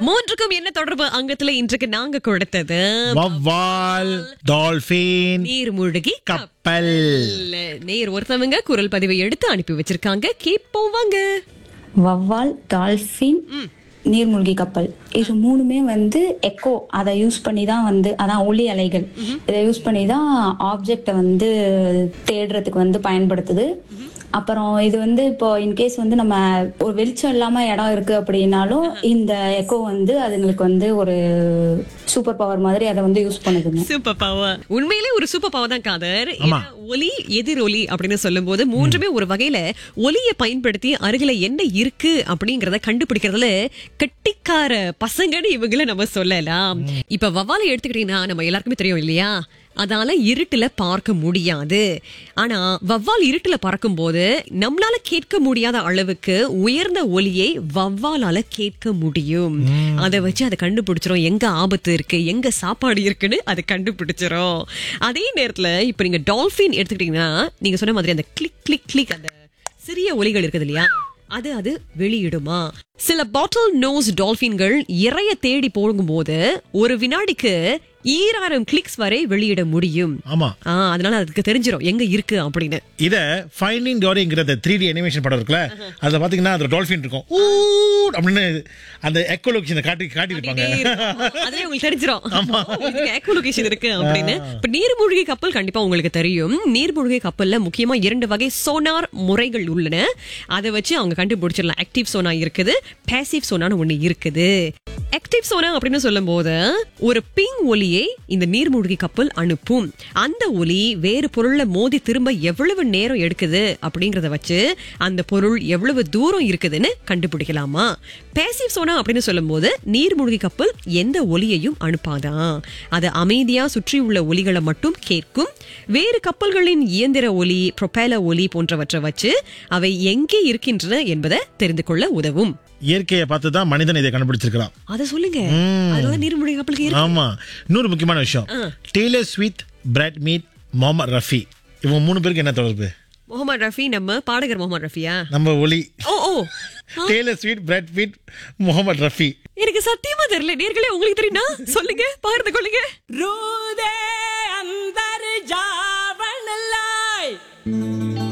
மூன்றுக்கும் என்ன தொடர்பு அங்கத்துல இன்றைக்கு நாங்க கொடுத்தது வவ்வால் டால்பின் நீர்மூழ்கி கப்பல் நேர் ஒருத்தவங்க குரல் பதிவை எடுத்து அனுப்பி வச்சிருக்காங்க கேட்போம் வாங்க வவ்வால் டால்ஃபின் நீர்மூழ்கி கப்பல் இது மூணுமே வந்து எக்கோ அதை யூஸ் பண்ணி தான் வந்து அதான் ஒளி அலைகள் இதை யூஸ் பண்ணி தான் ஆப்ஜெக்டை வந்து தேடுறதுக்கு வந்து பயன்படுத்துது அப்புறம் இது வந்து இப்போ இன்கேஸ் வந்து நம்ம ஒரு வெளிச்சம் இல்லாம இடம் இருக்கு அப்படின்னாலும் இந்த எக்கோ வந்து அதுங்களுக்கு வந்து ஒரு சூப்பர் பவர் மாதிரி அதை வந்து யூஸ் பண்ணுதுங்க சூப்பர் பவர் உண்மையிலே ஒரு சூப்பர் பவர் தான் காதர் ஏன்னா ஒலி எதிர் ஒலி அப்படின்னு சொல்லும்போது மூன்றுமே ஒரு வகையில ஒலியை பயன்படுத்தி அருகில என்ன இருக்கு அப்படிங்கறத கண்டுபிடிக்கிறதுல கெட்டிக்கார பசங்கன்னு இவங்கள நம்ம சொல்லலாம் இப்ப வவ்வாலை எடுத்துக்கிட்டீங்கன்னா நம்ம எல்லாருக்குமே தெரியும் இல்லையா அதால இருட்டுல பார்க்க முடியாது ஆனா வவ்வால் இருட்டுல பறக்கும் போது நம்மளால கேட்க முடியாத அளவுக்கு உயர்ந்த ஒலியை வவ்வாலால கேட்க முடியும் அதை வச்சு அதை கண்டுபிடிச்சிரும் எங்க ஆபத்து இருக்கு எங்க சாப்பாடு இருக்குன்னு அதை கண்டுபிடிச்சிரும் அதே நேரத்துல இப்ப நீங்க டால்பின் எடுத்துக்கிட்டீங்கன்னா நீங்க சொன்ன மாதிரி அந்த கிளிக் கிளிக் கிளிக் அந்த சிறிய ஒலிகள் இருக்குது இல்லையா அது அது வெளியிடுமா சில பாட்டில் நோஸ் டால்பின்கள் இறைய தேடி போகும்போது ஒரு வினாடிக்கு ஈராயிரம் கிளிக்ஸ் வரை வெளியிட முடியும் ஆமா ஆ, அதனால அதுக்கு தெரிஞ்சிரும் எங்க இருக்கு அப்படின்னு இத ஃபைண்டிங் டோரிங்கிற அந்த த்ரீ டி அனிமேஷன் படம் இருக்குல்ல அதுல பாத்தீங்கன்னா அதுல டால்பின் இருக்கும் ஊ அப்படின்னு அந்த எக்கோ லொகேஷன் காட்டி காட்டியிருப்பாங்க அதுலயே உங்களுக்கு தெரிஞ்சிரும் இதுக்கு echo location இருக்கு அப்படின்னு இப்ப நீர்மூழ்கி கப்பல் கண்டிப்பா உங்களுக்கு தெரியும் நீர்மூழ்கி கப்பல்ல முக்கியமா இரண்டு வகை சோனார் முறைகள் உள்ளன அதை வச்சு அவங்க கண்டுபிடிச்சிடலாம் ஆக்டிவ் சோனா இருக்குது பேசிவ் சோனான்னு ஒண்ணு இருக்குது ஆக்டிவ் சோனா அப்படின்னு சொல்லும்போது ஒரு பிங் ஒலியை இந்த நீர்மூழ்கி கப்பல் அனுப்பும் அந்த ஒலி வேறு பொருள்ல மோதி திரும்ப எவ்வளவு நேரம் எடுக்குது அப்படிங்கறத வச்சு அந்த பொருள் எவ்வளவு தூரம் இருக்குதுன்னு கண்டுபிடிக்கலாமா பேசிவ் சோனா அப்படின்னு சொல்லும்போது நீர்மூழ்கி கப்பல் எந்த ஒலியையும் அனுப்பாதான் அது அமைதியா சுற்றி உள்ள ஒலிகளை மட்டும் கேட்கும் வேறு கப்பல்களின் இயந்திர ஒலி ப்ரொபேலர் ஒலி போன்றவற்றை வச்சு அவை எங்கே இருக்கின்றன என்பதை தெரிந்து கொள்ள உதவும் இயற்கையை பார்த்து தான் மனிதன் இதை கண்டுபிடிச்சிருக்கிறான் அத சொல்லுங்க அதோட நீர்மூழ்கி கப்பலுக்கு இருக்கு. ஆமா இன்னொரு முக்கியமான விஷயம் Taylor Swift Brad Pitt Mohammed Rafi இவங்க மூணு பேருக்கு என்ன தொடர்பு முகமது ரஃபி நம்ம பாடகர் முகமது ரஃபியா நம்ம ஒலி ஓ ஓ Taylor Swift Brad Pitt Mohammed Rafi எனக்கு சத்தியமா தெரியல நேர்களே உங்களுக்கு தெரியுமா சொல்லுங்க பகிர்ந்து கொள்ளுங்க रूदे अंदर जावन लाए